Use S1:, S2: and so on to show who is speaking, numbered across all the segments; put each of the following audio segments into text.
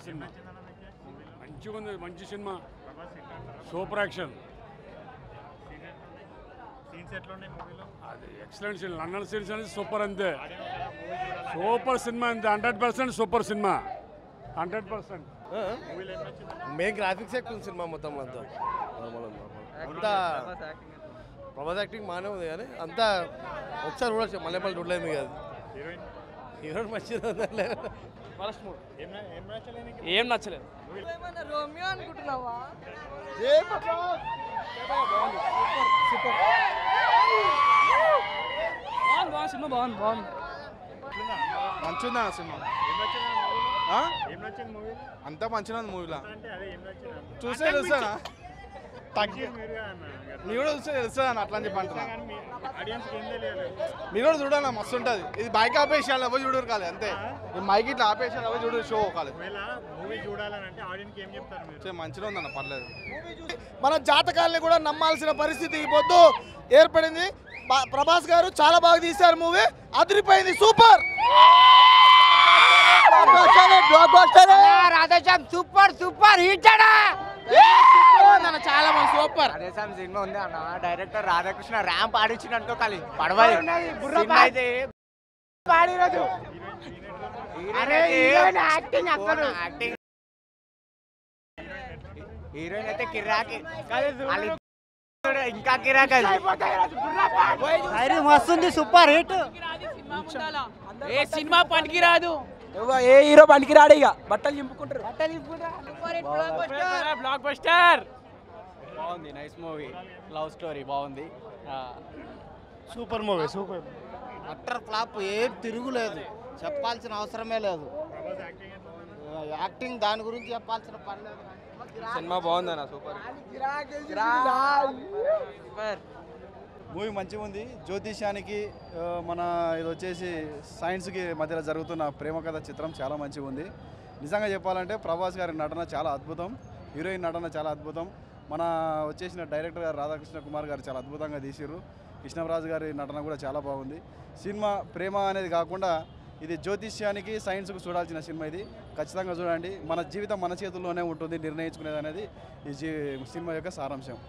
S1: Cinema మంచిగా ఉంది మంచి సినిమా సూపర్ యాక్షన్
S2: సీన్స్ ఎట్లా ఉన్నాయి మూవీలో
S1: అది ఎక్సలెంట్ సినిమా లండన్ సిరీస్ అనేది సూపర్ అంతే సూపర్ సినిమా అంతే hundred percent super cinema hundred percent
S2: మూవీలో ఏం నచ్చింది
S3: మెయిన్ గ్రాఫిక్స్ ఎక్కువ సినిమా మొత్తం అంతా నార్మల్ నార్మల్ అంతా ప్రభాస్ యాక్టింగ్ బాగానే ఉంది కానీ అంతా ఒకసారి చూడొచ్చు మళ్ళీ మళ్ళీ చూడలేదు మీకు అది
S2: హీరోయిన్
S3: హీరోయిన్ మంచిగా ఉందా
S2: ఏం న- ఏం నచ్చలేదు నీకు
S4: ఏం నచ్చలేదు
S5: ఏమన్నా రోమియో అనుకుంటున్నావా
S4: బాగుంది బాగుంది సినిమా బాగుంది బాగుంది
S6: మంచిగా సినిమా
S2: ఏం నచ్చింది మూవీలో
S6: ఆ?
S2: ఏం నచ్చింది మూవీలో
S6: అంతా మంచిగా ఉంది మూవీలో
S2: అంటే అదే ఏం నచ్చింది
S6: చూసే తెలుస్తానా తగ్గి
S2: మీరుగా అన్న
S6: మీరు కూడా చూస్తే తెలుస్తుంది అన్న అట్లా అని చెప్పి అంటున్నా
S2: కానీ మీ ఆడియన్స్కి ఏం తెలియదు
S6: మీరు కూడా చూడాలి మస్తు ఉంటుంది ఇది బైక్ ఆపేసాలి ఎవరు చూడరు కాదు అంతే ఈ మైక్ ఇట్లా ఆపేసాలి ఎవరు చూడరు షో కాదు
S2: ఒకవేళ మూవీ చూడాలని అంటే ఆడియన్స్కి ఏం చెప్తారు మీరు
S6: చే, మంచిగా ఉందన్న పర్లేదు
S7: మన జాతకాల్ని కూడా నమ్మాల్సిన పరిస్థితి ఈ పొద్దు ఏర్పడింది బా- ప్రభాస్ గారు చాలా బాగా తీశారు మూవీ అదిరిపోయింది super
S5: Radheshyam super super hit
S4: చాలా బాగుంది సూపర్
S5: రాధేశ్యామ్ సినిమా ఉంది అన్న డైరెక్టర్ రాధాకృష్ణ ర్యాంప్ ఆడిచ్చినట్టు ఖాళీ పడవాలి సినిమా అయితే పాడిరోజు అరే హీరోయిన్ యాక్టింగ్ అసలు యాక్టింగ్ హీరోయిన్ అయితే కిరాకి వాళ్ళు ఇంకా కిరాక్ అది మస్తుంది సూపర్ హిట్
S4: ఏ సినిమా పనికి రాదు ఏ హీరో పనికి రాడు ఇక బట్టలు చింపుకుంటారు బ్లాక్ బస్టర్ బాగుంది నైస్ మూవీ లవ్ స్టోరీ బాగుంది
S7: super movie super
S8: utter flop ఏం తిరుగులేదు చెప్పాల్సిన అవసరమే లేదు యాక్టింగ్ దాని గురించి చెప్పాల్సిన పని లేదు
S4: సినిమా బాగుంది అన్న సూపర్
S6: మూవీ మంచిగా ఉంది జ్యోతిష్యానికి ఆ, మన ఇది వచ్చేసి సైన్స్కి మధ్యలో జరుగుతున్న ప్రేమ కథ చిత్రం చాలా మంచిగా ఉంది నిజంగా చెప్పాలంటే ప్రభాస్ గారి నటన చాలా అద్భుతం హీరోయిన్ నటన చాలా అద్భుతం మన వచ్చేసిన డైరెక్టర్ గారు రాధాకృష్ణ కుమార్ గారు చాలా అద్భుతంగా తీసిర్రు కృష్ణరాజు గారి నటన కూడా చాలా బాగుంది సినిమా ప్రేమ అనేది కాకుండా ఇది జ్యోతిష్యానికి సైన్స్కు చూడాల్సిన సినిమా ఇది ఖచ్చితంగా చూడండి మన జీవితం మన చేతుల్లోనే ఉంటుంది నిర్ణయించుకునేది అనేది ఈ జీ సినిమా యొక్క సారాంశం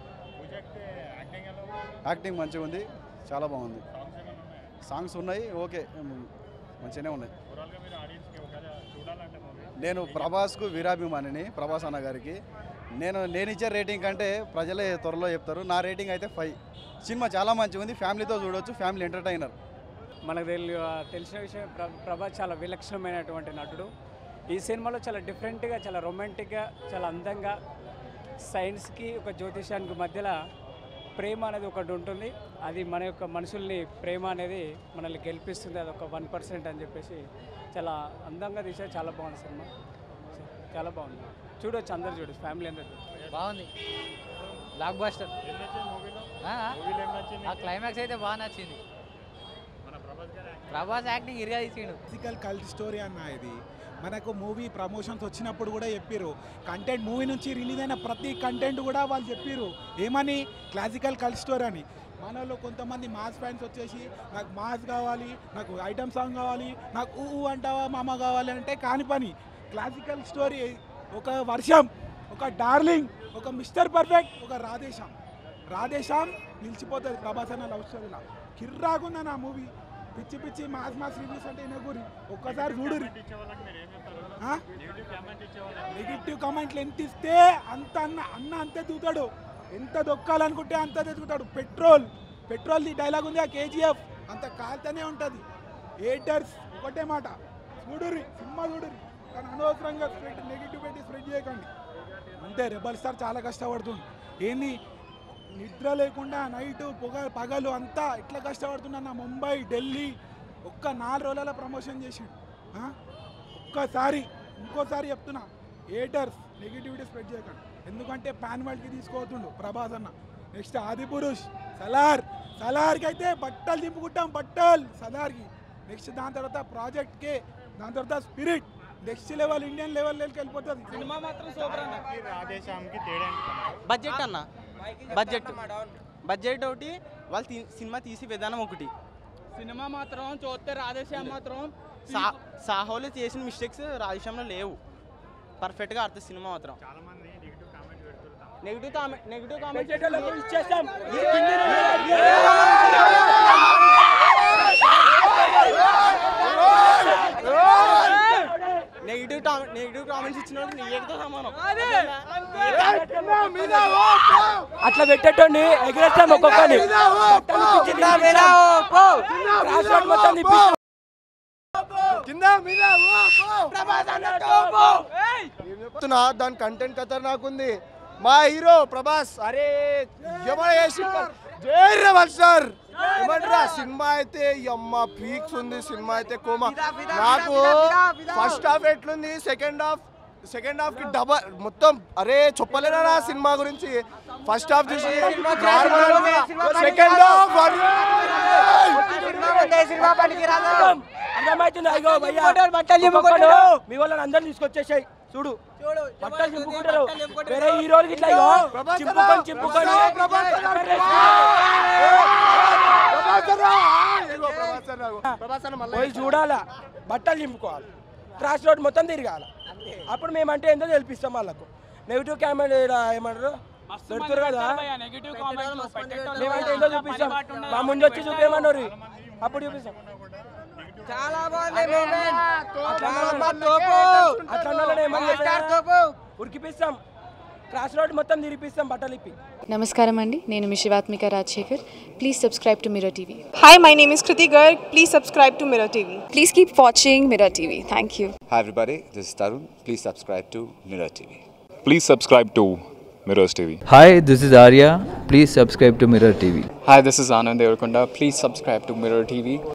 S6: యాక్టింగ్ మంచిగా ఉంది చాలా బాగుంది సాంగ్స్ ఉన్నాయి ఓకే ఉమ్, మంచిగానే ఉన్నాయి
S2: ఓవరాల్గా మీరు ఆడియన్స్కి ఒకవేళ చూడాలంటే మూవీ
S6: నేను ప్రభాస్కు వీరాభిమానిని ప్రభాస్ అన్న గారికి నేను నేను ఇచ్చే రేటింగ్ కంటే ప్రజలే త్వరలో చెప్తారు నా రేటింగ్ అయితే ఫైవ్ సినిమా చాలా మంచిగా ఉంది ఫ్యామిలీతో చూడొచ్చు ఫ్యామిలీ ఎంటర్టైనర్
S9: మనకు తెలి తెలిసిన విషయం ప్ర- ప్రభాస్ చాలా విలక్షణమైనటువంటి నటుడు ఈ సినిమాలో చాలా డిఫరెంట్గా చాలా రొమాంటిక్గా చాలా అందంగా సైన్స్కి ఒక జ్యోతిషానికి మధ్యలో ప్రేమ అనేది ఒకటి ఉంటుంది అది మన యొక్క మనుషుల్ని ప్రేమ అనేది మనల్ని గెలిపిస్తుంది అది ఒక వన్ పర్సెంట్ అని చెప్పేసి చాలా అందంగా తీసారు చాలా బాగుంది సినిమా చాలా బాగుంది చూడొచ్చు అందరు చూడొచ్చు ఫ్యామిలీ అందరు చూడొచ్చు
S4: బాగుంది బ్లాక్ బస్టర్
S2: ఏం నచ్చింది మూవీలో మూవీలో ఏం నచ్చింది
S4: ఆ క్లైమాక్స్ అయితే బాగా నచ్చింది
S2: మన ప్రభాస్ గారు
S4: ప్రభాస్ యాక్టింగ్ ఇరిగా తీసిండు
S7: ఫిజికల్ కల్ట్ స్టోరీ అన్న ఇది మనకు మూవీ ప్రమోషన్స్ వచ్చినప్పుడు కూడా చెప్పారు కంటెంట్ మూవీ నుంచి రిలీజ్ అయిన ప్రతి కంటెంట్ కూడా వాళ్ళు చెప్పారు ఏమని క్లాసికల్ కల్ట్ స్టోరీ అని మనలో కొంతమంది మాస్ ఫ్యాన్స్ వచ్చేసి నాకు మాస్ కావాలి నాకు ఐటమ్ సాంగ్ కావాలి నాకు ఊ ఊ అంటావా మామ కావాలి అంటే కాని పని క్లాసికల్ స్టోరీ ఒక వర్షం ఒక డార్లింగ్ ఒక మిస్టర్ పర్ఫెక్ట్ ఒక రాధేశ్యామ్ రాధేశ్యామ్ నిలిచిపోతుంది ప్రభాస్ అన్న లవ్ స్టోరీలా కిర్రాకుందని ఆ మూవీ పిచ్చి పిచ్చి మాస్ మాస్ రివ్యూస్ అంటే ఇనగూరి ఒక్కసారి చూడురి
S2: ఇచ్చే వాళ్ళకి మీరు ఏం చెప్తారు
S7: ఆ?
S2: నెగిటివ్ కామెంట్ ఇచ్చే వాళ్ళకి
S7: నెగిటివ్ కామెంట్లు ఎంత ఇస్తే అంత అన్న అన్న అంతే దూతాడు ఎంత దొక్కాలనుకుంటే అంత దొక్కుతాడు పెట్రోల్ పెట్రోల్ ది డైలాగ్ ఉంది ఆ కేజీఎఫ్ అంత కాలుతూనే ఉంటుంది ఏటర్స్ ఒకటే మాట చూడురి సినిమా చూడురి కానీ అనవసరంగా స్ప్రెడ్ నెగిటివ్ పెట్టి స్ప్రెడ్ చేయకండి అంతే రెబల్ స్టార్ చాలా కష్టపడుతుంది ఏంది నిద్ర లేకుండా నైట్ పొగ పగలు అంతా ఎట్లా కష్టపడుతున్నా నా ముంబై ఢిల్లీ ఒక్క నాలుగు రోజుల ప్రమోషన్ చేసిండు ఆ? ఒక్కసారి ఇంకోసారి చెప్తున్నా ఏటర్స్ నెగిటివిటీ స్ప్రెడ్ చేయకండి ఎందుకంటే పాన్ వరల్డ్కి తీసుకోవద్దుండు ప్రభాస్ అన్న నెక్స్ట్ ఆది పురుష్ సలార్ సలార్కి అయితే బట్టలు దింపుకుంటాం బట్టలు సలార్కి నెక్స్ట్ దాని తర్వాత ప్రాజెక్ట్ కే దాని తర్వాత స్పిరిట్ నెక్స్ట్ లెవెల్ ఇండియన్ లెవెల్కి వెళ్ళిపోతుంది
S4: సినిమా మాత్రం సూపర్ అన్న
S2: రాధేశ్యామ్కి తేడా ఏంటి తమ్ముడు?
S8: బడ్జెట్ అన్న బడ్జెట్ బడ్జెట్ ఒకటి వాళ్ళు తీ- సినిమా తీసి విధానం ఒకటి
S4: సినిమా మాత్రం చూస్తే రాధేశ్యామ్ మాత్రం
S8: సా సాహోలో చేసిన మిస్టేక్స్ రాజేశ్యామ్లో లేవు పర్ఫెక్ట్గా ఆడుతుంది సినిమా మాత్రం
S2: చాలా మంది నెగిటివ్ కామెంట్ పెడుతున్నారు
S8: నెగిటివ్ కామెంట్ నెగిటివ్ కామెంట్
S4: ఇచ్చేస్తాం
S8: నెగిటివ్ నెగిటివ్ కామెంట్స్ ఇచ్చిన వాళ్ళు నీతో సమానం
S4: అట్లా పెట్టేటండి ఎగిరేస్తాం ఒక్కొక్కని రాష్ట్రం మొత్తం తిప్పిస్తాం.
S3: చెప్తున్నా దాని కంటెంట్ ఖతర్నాక్ ఉంది మా హీరో ప్రభాస్ అరే ఎవరు చేసి జై రవల్ సార్ ఏమంటారా సినిమా అయితే ఈ అమ్మ పీక్స్ ఉంది సినిమా అయితే కోమా నాకు ఫస్ట్ హాఫ్ ఎట్లుంది సెకండ్ హాఫ్ సెకండ్ హాఫ్ కి డబల్ మొత్తం అరే చెప్పలేనా సినిమా గురించి ఫస్ట్ హాఫ్ చూసి సెకండ్ హాఫ్
S4: అర్థమవుతుంది అయ్యో భయ్యా ఒక్కొక్కడు మీ వాళ్ళని అందరిని తీసుకొచ్చేసాయి చూడు బట్టలు చింపుకుంటారు వేరే హీరోలకి ఇట్లా ఇగో చింపుకొని చింపుకొని పోయి చూడాలా బట్టలు చింపుకోవాలి క్రాస్ రోడ్ మొత్తం తిరగాలి అప్పుడు మేమంటే ఏందో తెలిపిస్తాం వాళ్ళకు నెగిటివ్ కెమెరా ఏమంటారు పెడుతురు కదా మేమంటే ఏందో చూపిస్తాం మా ముందు వచ్చి చూపేమన్నారు అప్పుడు చూపిస్తాం
S5: చాలా బాగుంది
S4: అట్లా అన్నోళ్ళని ఏమని చెప్పినా ఉరికిపిస్తాం క్రాస్ రోడ్ మొత్తం తిరిపిస్తాం బట్టలు ఇప్పి
S10: నమస్కారం అండి నేను మీ Shivathmika Rajasekhar please subscribe to Mirror TV
S11: Hi, my name is Kriti Garg. Please subscribe to Mirror TV.
S10: Please keep watching Mirror TV thank you
S12: Hi everybody, this is Tarun. Please subscribe to Mirror TV.
S13: Please subscribe to Mirrors TV.
S14: Hi, this is Arya. Please subscribe to Mirror TV.
S15: Hi, this is Anand Devarkonda. Please subscribe to Mirror TV.